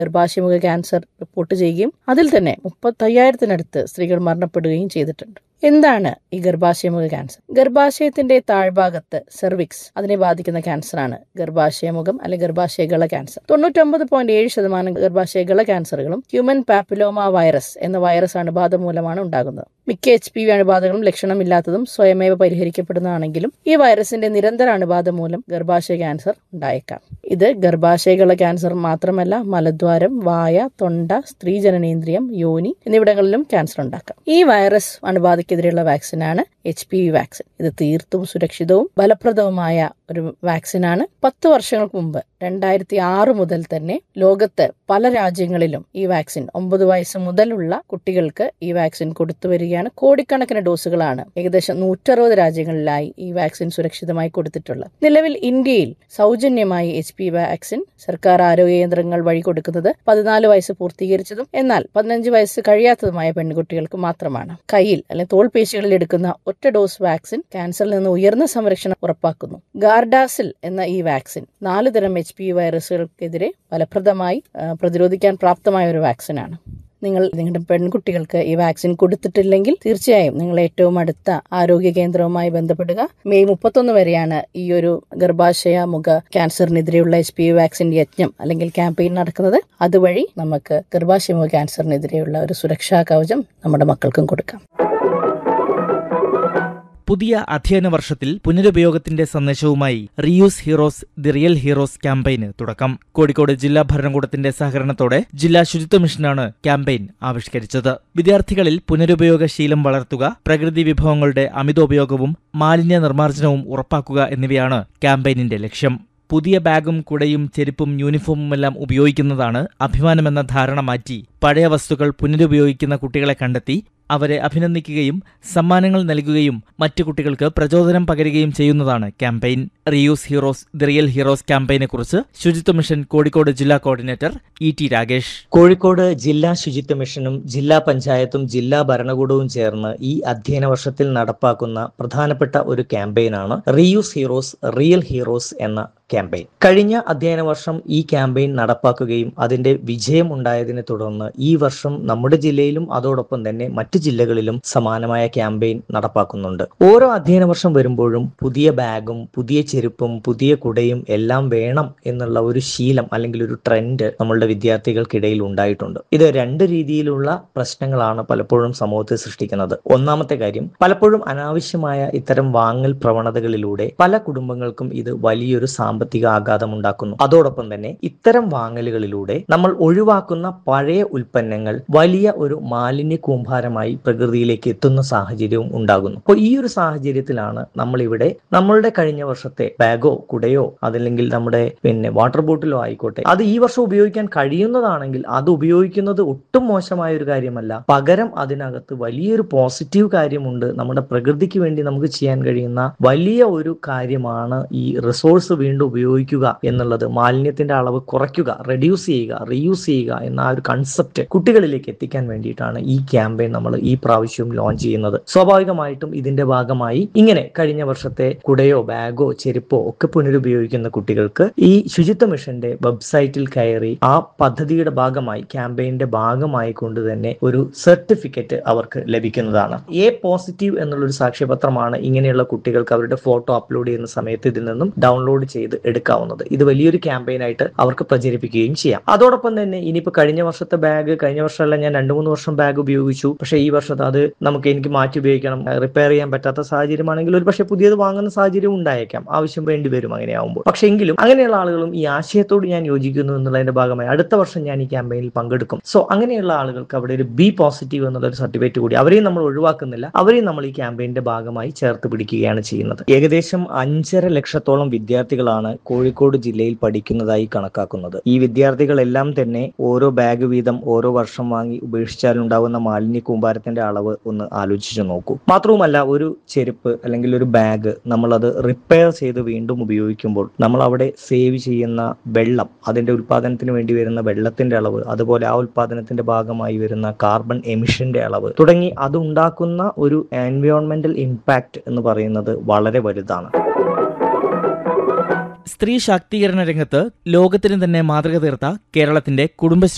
ഗർഭാശയമുഖ cancer report ചെയ്യുകയും അതിൽ തന്നെ മുപ്പത്തയ്യായിരത്തിനടുത്ത് സ്ത്രീകൾ മരണപ്പെടുകയും ചെയ്തിട്ടുണ്ട് എന്താണ് ഈ ഗർഭാശയമുഖ ക്യാൻസർ ഗർഭാശയത്തിന്റെ താഴ്ഭാഗത്ത് സെർവിക്സ് അതിനെ ബാധിക്കുന്ന ക്യാൻസറാണ് ഗർഭാശയമുഖം അല്ലെങ്കിൽ ഗർഭാശയഗള ക്യാൻസർ തൊണ്ണൂറ്റൊമ്പത് പോയിന്റ് ഏഴ് ശതമാനം ഗർഭാശയഗള ക്യാൻസറുകളും ഹ്യൂമൻ പാപ്പിലോമ വൈറസ് എന്ന വൈറസ് അണുബാധ മൂലമാണ് ഉണ്ടാകുന്നത് മിക്ക എച്ച് പി വി അണുബാധകളും ലക്ഷണമില്ലാത്തതും സ്വയമേവ പരിഹരിക്കപ്പെടുന്നതാണെങ്കിലും ഈ വൈറസിന്റെ നിരന്തര അണുബാധ മൂലം ഗർഭാശയ ക്യാൻസർ ഉണ്ടായേക്കാം ഇത് ഗർഭാശയഗള ക്യാൻസർ മാത്രമല്ല മലദ്വാരം വായ തൊണ്ട സ്ത്രീ ജനനേന്ദ്രിയം യോനി എന്നിവിടങ്ങളിലും ക്യാൻസർ ഉണ്ടാക്കാം ഈ വൈറസ് അണുബാധയ്ക്കെതിരെയുള്ള വാക്സിനാണ് എച്ച് പി വി വാക്സിൻ ഇത് തീർത്തും സുരക്ഷിതവും ഫലപ്രദവുമായ ഒരു വാക്സിനാണ് പത്ത് വർഷങ്ങൾക്ക് മുമ്പ് രണ്ടായിരത്തി ആറ് മുതൽ തന്നെ ലോകത്ത് പല രാജ്യങ്ങളിലും ഈ വാക്സിൻ ഒമ്പത് വയസ്സ് മുതലുള്ള കുട്ടികൾക്ക് ഈ വാക്സിൻ കൊടുത്തു വരികയാണ് കോടിക്കണക്കിന് ഡോസുകളാണ് ഏകദേശം നൂറ്ററുപത് രാജ്യങ്ങളിലായി ഈ വാക്സിൻ സുരക്ഷിതമായി കൊടുത്തിട്ടുള്ളത് നിലവിൽ ഇന്ത്യയിൽ സൗജന്യമായി എച്ച് പി വാക്സിൻ സർക്കാർ ആരോഗ്യ കേന്ദ്രങ്ങൾ വഴി കൊടുക്കുന്നത് പതിനാല് വയസ്സ് പൂർത്തീകരിച്ചതും എന്നാൽ പതിനഞ്ച് വയസ്സ് കഴിയാത്തതുമായ പെൺകുട്ടികൾക്ക് മാത്രമാണ് കയ്യിൽ അല്ലെങ്കിൽ തോൾപേശികളിൽ എടുക്കുന്ന ഒറ്റ ഡോസ് വാക്സിൻ ക്യാൻസറിൽ നിന്ന് ഉയർന്ന സംരക്ഷണം ഉറപ്പാക്കുന്നു ഗാർഡാസിൽ എന്ന ഈ വാക്സിൻ നാല് തരം എച്ച് പി വൈറസുകൾക്കെതിരെ ഫലപ്രദമായി ആ, പ്രതിരോധിക്കാൻ പ്രാപ്തമായ ഒരു വാക്സിനാണ് നിങ്ങൾ നിങ്ങളുടെ പെൺകുട്ടികൾക്ക് ഈ വാക്സിൻ കൊടുത്തിട്ടില്ലെങ്കിൽ തീർച്ചയായും നിങ്ങൾ ഏറ്റവും അടുത്ത ആരോഗ്യ കേന്ദ്രവുമായി ബന്ധപ്പെടുക മെയ് മുപ്പത്തൊന്ന് വരെയാണ് ഈ ഒരു ഗർഭാശയ മുഖ ക്യാൻസറിനെതിരെയുള്ള എച്ച് പി വാക്സിൻ യജ്ഞം അല്ലെങ്കിൽ ക്യാമ്പയിൻ നടക്കുന്നത് അതുവഴി നമുക്ക് ഗർഭാശയ മുഖ ക്യാൻസറിനെതിരെയുള്ള ഒരു സുരക്ഷാ കവചം നമ്മുടെ മക്കൾക്കും കൊടുക്കാം പുതിയ അധ്യയന വർഷത്തിൽ പുനരുപയോഗത്തിന്റെ സന്ദേശവുമായി reuse heroes the real heroes ക്യാമ്പയിന് തുടക്കം കോഴിക്കോട് ജില്ലാ ഭരണകൂടത്തിന്റെ സഹകരണത്തോടെ ജില്ലാ ശുചിത്വ മിഷനാണ് ക്യാമ്പയിൻ ആവിഷ്കരിച്ചത് വിദ്യാർത്ഥികളിൽ പുനരുപയോഗ ശീലം വളർത്തുക പ്രകൃതി വിഭവങ്ങളുടെ അമിതോപയോഗവും മാലിന്യ നിർമ്മാർജ്ജനവും ഉറപ്പാക്കുക എന്നിവയാണ് ക്യാമ്പയിനിന്റെ ലക്ഷ്യം പുതിയ ബാഗും കുടയും ചെരുപ്പും യൂണിഫോമുമെല്ലാം ഉപയോഗിക്കുന്നതാണ് അഭിമാനമെന്ന ധാരണ മാറ്റി പഴയ വസ്തുക്കൾ പുനരുപയോഗിക്കുന്ന കുട്ടികളെ കണ്ടെത്തി അവരെ അഭിനന്ദിക്കുകയും സമ്മാനങ്ങൾ നൽകുകയും മറ്റു കുട്ടികൾക്ക് പ്രചോദനം പകരുകയും ചെയ്യുന്നതാണ് campaign reuse heroes the real heroes ക്യാമ്പയിനെക്കുറിച്ച് ശുചിത്വ മിഷൻ കോഴിക്കോട് ജില്ലാ coordinator E T Ragesh Kozhikode ജില്ലാ ശുചിത്വ മിഷനും ജില്ലാ പഞ്ചായത്തും ജില്ലാ ഭരണകൂടവും ചേർന്ന് ഈ അധ്യയന വർഷത്തിൽ നടപ്പാക്കുന്ന പ്രധാനപ്പെട്ട ഒരു ക്യാമ്പയിനാണ് റീയൂസ് ഹീറോസ് റിയൽ ഹീറോസ് എന്ന ക്യാമ്പയിൻ കഴിഞ്ഞ അധ്യയന വർഷം ഈ ക്യാമ്പയിൻ നടപ്പാക്കുകയും അതിന്റെ വിജയം ഉണ്ടായതിനെ തുടർന്ന് ഈ വർഷം നമ്മുടെ ജില്ലയിലും അതോടൊപ്പം തന്നെ മറ്റു ജില്ലകളിലും സമാനമായ ക്യാമ്പയിൻ നടപ്പാക്കുന്നുണ്ട് ഓരോ അധ്യയന വർഷം വരുമ്പോഴും പുതിയ ബാഗും പുതിയ ചെരുപ്പും പുതിയ കുടയും എല്ലാം വേണം എന്നുള്ള ഒരു ശീലം അല്ലെങ്കിൽ ഒരു ട്രെൻഡ് നമ്മളുടെ വിദ്യാർത്ഥികൾക്കിടയിൽ ഉണ്ടായിട്ടുണ്ട് ഇത് രണ്ട് രീതിയിലുള്ള പ്രശ്നങ്ങളാണ് പലപ്പോഴും സമൂഹത്തിൽ സൃഷ്ടിക്കുന്നത് ഒന്നാമത്തെ കാര്യം പലപ്പോഴും അനാവശ്യമായ ഇത്തരം വാങ്ങൽ പ്രവണതകളിലൂടെ പല കുടുംബങ്ങൾക്കും ഇത് വലിയൊരു സാമ്പത്തിക ആഘാതം ഉണ്ടാക്കുന്നു അതോടൊപ്പം തന്നെ ഇത്തരം വാങ്ങലുകളിലൂടെ നമ്മൾ ഒഴിവാക്കുന്ന പഴയ ഉൽപ്പന്നങ്ങൾ വലിയ ഒരു മാലിന്യ കൂമ്പാരമായി പ്രകൃതിയിലേക്ക് എത്തുന്ന സാഹചര്യവും ഉണ്ടാകുന്നു അപ്പോൾ ഈ ഒരു സാഹചര്യത്തിലാണ് നമ്മൾ ഇവിടെ നമ്മളുടെ കഴിഞ്ഞ വർഷത്തെ ബാഗോ കുടയോ അതല്ലെങ്കിൽ നമ്മുടെ പിന്നെ വാട്ടർ ബോട്ടിലോ ആയിക്കോട്ടെ അത് ഈ വർഷം ഉപയോഗിക്കാൻ കഴിയുന്നതാണെങ്കിൽ അത് ഉപയോഗിക്കുന്നത് ഒട്ടും മോശമായ ഒരു കാര്യമല്ല പകരം അതിനകത്ത് വലിയൊരു പോസിറ്റീവ് കാര്യമുണ്ട് നമ്മുടെ പ്രകൃതിക്ക് വേണ്ടി നമുക്ക് ചെയ്യാൻ കഴിയുന്ന വലിയ ഒരു കാര്യമാണ് ഈ റിസോഴ്സ് വീണ്ടും ഉപയോഗിക്കുക എന്നുള്ളത് മാലിന്യത്തിന്റെ അളവ് കുറയ്ക്കുക റെഡ്യൂസ് ചെയ്യുക റീയൂസ് ചെയ്യുക എന്ന ആ ഒരു കൺസെപ്റ്റ് കുട്ടികളിലേക്ക് എത്തിക്കാൻ വേണ്ടിയിട്ടാണ് ഈ ക്യാമ്പയിൻ നമ്മൾ ഈ പ്രാവശ്യവും ലോഞ്ച് ചെയ്യുന്നത് സ്വാഭാവികമായിട്ടും ഇതിന്റെ ഭാഗമായി ഇങ്ങനെ കഴിഞ്ഞ വർഷത്തെ കുടയോ ബാഗോ ചെരുപ്പോ ഒക്കെ പുനരുപയോഗിക്കുന്ന കുട്ടികൾക്ക് ഈ ശുചിത്വ മിഷന്റെ വെബ്സൈറ്റിൽ കയറി ആ പദ്ധതിയുടെ ഭാഗമായി ക്യാമ്പയിന്റെ ഭാഗമായി കൊണ്ട് തന്നെ ഒരു സർട്ടിഫിക്കറ്റ് അവർക്ക് ലഭിക്കുന്നതാണ് എ പോസിറ്റീവ് എന്നുള്ളൊരു സാക്ഷ്യപത്രമാണ് ഇങ്ങനെയുള്ള കുട്ടികൾക്ക് അവരുടെ ഫോട്ടോ അപ്ലോഡ് ചെയ്യുന്ന സമയത്ത് ഇതിൽ നിന്നും ഡൗൺലോഡ് ചെയ്ത് എടുക്കാവുന്നത് ഇത് വലിയൊരു ക്യാമ്പയിനായിട്ട് അവർക്ക് പ്രചരിപ്പിക്കുകയും ചെയ്യാം അതോടൊപ്പം തന്നെ ഇനിയിപ്പോൾ കഴിഞ്ഞ വർഷത്തെ ബാഗ് കഴിഞ്ഞ വർഷമല്ല ഞാൻ രണ്ട് മൂന്ന് വർഷം ബാഗ് ഉപയോഗിച്ചു പക്ഷേ ഈ വർഷത്തെ അത് നമുക്ക് എനിക്ക് മാറ്റി ഉപയോഗിക്കണം റിപ്പയർ ചെയ്യാൻ പറ്റാത്ത സാഹചര്യമാണെങ്കിൽ ഒരു പക്ഷേ പുതിയത് വാങ്ങുന്ന സാഹചര്യം ഉണ്ടായേക്കാം ആവശ്യം വേണ്ടി വരും അങ്ങനെയാവുമ്പോൾ പക്ഷേ എങ്കിലും അങ്ങനെയുള്ള ആളുകളും ഈ ആശയത്തോട് ഞാൻ യോജിക്കുന്നു എന്നുള്ളതിന്റെ ഭാഗമായി അടുത്ത വർഷം ഞാൻ ഈ ക്യാമ്പയിനിൽ പങ്കെടുക്കും സോ അങ്ങനെയുള്ള ആളുകൾക്ക് അവിടെ ഒരു ബി പോസിറ്റീവ് എന്നുള്ള ഒരു സർട്ടിഫിക്കറ്റ് കൂടി അവരെയും നമ്മൾ ഒഴിവാക്കുന്നില്ല അവരെയും നമ്മൾ ഈ ക്യാമ്പയിന്റെ ഭാഗമായി ചേർത്ത് പിടിക്കുകയാണ് ചെയ്യുന്നത് ഏകദേശം അഞ്ചര ലക്ഷത്തോളം വിദ്യാർത്ഥികളാണ് കോഴിക്കോട് ജില്ലയിൽ പഠിക്കുന്നതായി കണക്കാക്കുന്നത് ഈ വിദ്യാർത്ഥികളെല്ലാം തന്നെ ഓരോ ബാഗ് വീതം ഓരോ വർഷം വാങ്ങി ഉപേക്ഷിച്ചാലുണ്ടാകുന്ന മാലിന്യ കൂമ്പാരത്തിന്റെ അളവ് ഒന്ന് ആലോചിച്ചു നോക്കൂ മാത്രവുമല്ല ഒരു ചെരുപ്പ് അല്ലെങ്കിൽ ഒരു ബാഗ് നമ്മളത് റിപ്പയർ ചെയ്ത് വീണ്ടും ഉപയോഗിക്കുമ്പോൾ നമ്മൾ അവിടെ സേവ് ചെയ്യുന്ന വെള്ളം അതിന്റെ ഉൽപാദനത്തിന് വേണ്ടി വരുന്ന വെള്ളത്തിന്റെ അളവ് അതുപോലെ ആ ഉൽപാദനത്തിന്റെ ഭാഗമായി വരുന്ന കാർബൺ എമിഷന്റെ അളവ് തുടങ്ങി അത് ഉണ്ടാക്കുന്ന ഒരു എൻവയോൺമെന്റൽ ഇമ്പാക്ട് എന്ന് പറയുന്നത് വളരെ വലുതാണ് സ്ത്രീ ശാക്തീകരണ രംഗത്ത് ലോകത്തിന് തന്നെ മാതൃക തീർത്ത കേരളത്തിന്റെ കുടുംബശ്രീ